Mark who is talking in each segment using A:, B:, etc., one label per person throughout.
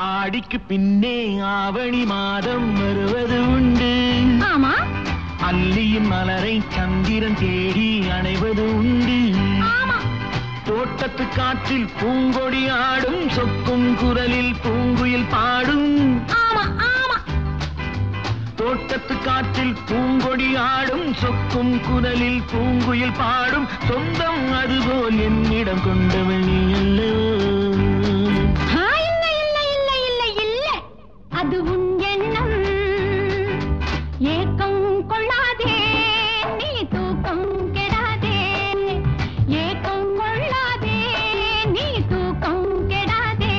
A: ஆடிக்கு பின்னே ஆவணி மாதம் வருவது உண்டு
B: ஆமா
A: அல்லியின் மலரை சந்திரன் தேடி அணைவது உண்டு
B: ஆமா
A: தோட்டத்து காற்றில் பூங்கொடி ஆடும் சொக்கும் குரலில் பூங்குயில் பாடும்
B: ஆமா ஆமா
A: தோட்டத்து காற்றில் பூங்கொடி ஆடும் சொக்கும் குரலில் பூங்குயில் பாடும் சொந்தம் அதுபோல் என்னிடம் கொண்டவள் நீ அல்லவோ
B: ஆ, இல்ல இல்ல இல்ல இல்ல இல்ல அது உன் எண்ணம் ஏக்கம் கொள்ளாதே நீ தூக்கம் கெடாதே ஏக்கம் கொள்ளாதே நீ தூக்கம் கெடாதே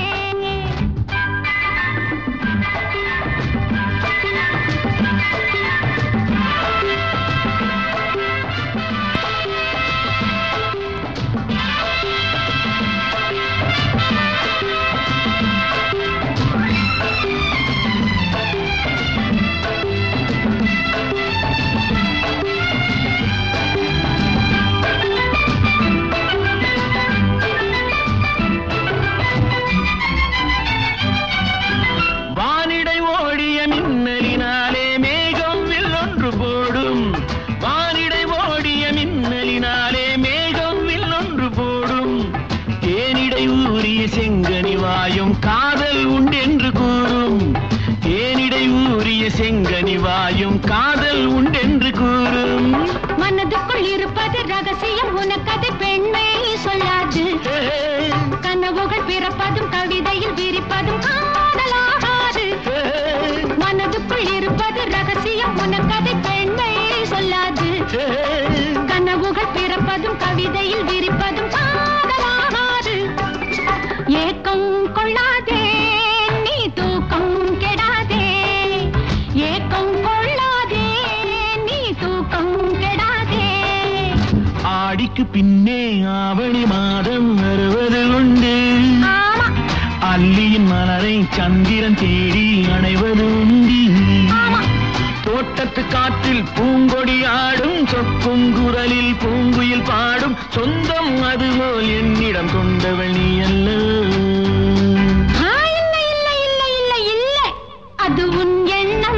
A: வானிடை ஓடிய மின்னலினாலே மேகம் வில்லொன்று போடும் வானிடை ஓடிய மின்னலினாலே மேகம் வில்லொன்று போடும் தேனிடை ஊறிய செங்கனி வாயும் காதல் உண்டென்று கூறும் தேனிடை ஊறிய செங்கனி வாயும் காதல் உண்டென்று கூறும்
B: மனதுக்குள் இருப்பது ரகசியம் உனக்கது பெண்மை சொல்லாது
A: ஹே,
B: கனவுகள் பிறப்பதும் கவிதையில் விரிப்பதும் காதலாகாது
A: ஹே,
B: மனதுக்குள் இருப்பது ரகசியம் உனக்கதை பெண்மை சொல்லாது
A: ஹே.
B: கனவுகள் பிறப்பதும் கவிதையில் விரிப்பதும் காதலாகாது ஏக்கம் கொள்ளாதே நீ தூக்கம் கெடாதே ஏக்கம் கொள்ளாதே நீ தூக்கம் கெடாதே
A: ஆடிக்கு பின்னே ஆவணி மாதம் வருவது உண்டு
B: ஆமா
A: அல்லியின் மலரை சந்திரன் தேடி அணைவது உண்டு
B: ஆமா
A: தோட்டத்து காற்றில் பூங்கொடி ஆடும் சொக்கும் குரலில் பூங்குயில் பாடும் சொந்தம் அதுபோல் என்னிடம் கொண்டவள் நீ அல்ல
B: ஆ, இல்ல இல்ல இல்ல இல்ல இல்ல அது உன் எண்ணம்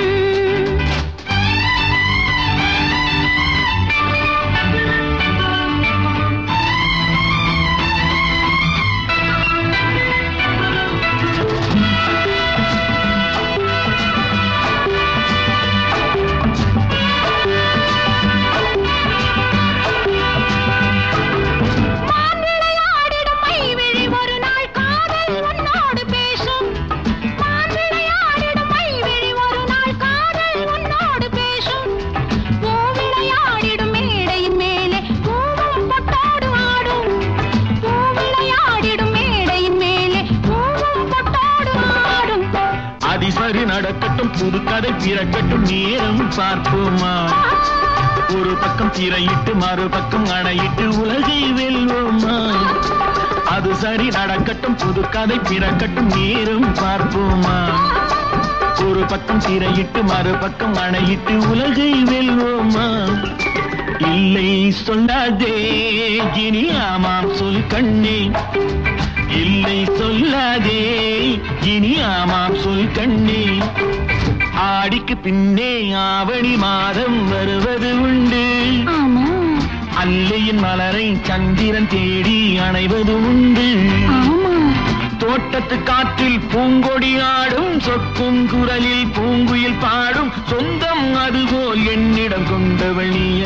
B: மான்விளையாடிடும் மைவிழி ஒரு நாள் காதல் உன்னோடு பேசும் மான்விளையாடிடும் மைவிழி ஒரு நாள் காதல் உன்னோடு பேசும் பூவிளையாடிடும் மேடையின் மேலே பூவும் பொட்டோடு ஆடும் பூவிளையாடிடும் மேடையின் மேலே பூவும் பொட்டோடு ஆடும்
A: அதிசரி நடக்கட்டும் புதுக்கதை பிறக்கட்டும் நேரம் பார்ப்போமா ஒரு பக்கம் திரையிட்டு மறுபக்கம் அணையிட்டு உலகை வெல்வோமா அது சரி நடக்கட்டும் புதுக்கதை பிறக்கட்டும் நேரம் பார்ப்போமா ஒரு பக்கம் திரையிட்டு மறுபக்கம் அணையிட்டு உலகை வெல்வோமா இல்லை சொல்லாதே இனி ஆமாம் சொல் கண்ணே இல்லை சொல்லாதே இனி ஆமாம் சொல் கண்ணே ஆடிக்கு பின்னே ஆவணி மாதம் வருவது உண்டு
B: ஆமா
A: அல்லையின் மலரை சந்திரன் தேடி அணைவது உண்டு
B: ஆமா
A: தோட்டத்து காற்றில் பூங்கொடி ஆடும் சொக்கும் குரலில் பூங்குயில் பாடும் சொந்தம் அதுபோல் என்னிடம் கொண்டவள் நீ